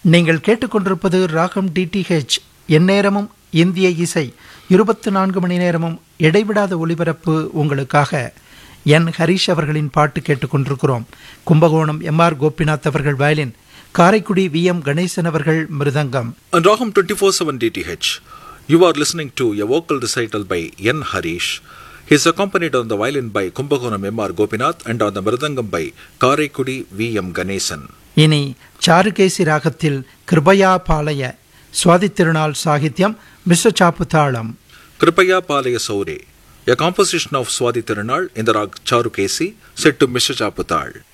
நீங்கள் கேட்டுக்கொண்டிருப்பது ராகம் டிடிஹெச் எந்நேரமும் இந்திய இசை இருபத்தி நான்கு மணி நேரமும் இடைவிடாத ஒலிபரப்பு உங்களுக்காக என் ஹரிஷ் அவர்களின் பாட்டு கேட்டுக்கொண்டிருக்கிறோம் கும்பகோணம் எம் ஆர் கோபிநாத் அவர்கள் violin Karaikudi V M Ganesan அவர்கள் mridangam On Raham 24/7 DTH, you are listening to a vocal recital by N. Harish. He is accompanied on the violin by Kumbakonam M. R. Gopinath and on the mridangam by Karaikudi V. M. Ganesan. இனி சாருகேசி ராகத்தில் கிருபயா பாலய சுவாதி திருநாள் சாகித்யம் மிஸ்ர சாப்பு தாளம் Kripaya Palaya Saure, a composition of Swadi Tirunal in the rag Charukesi set to Mishra Chaputal.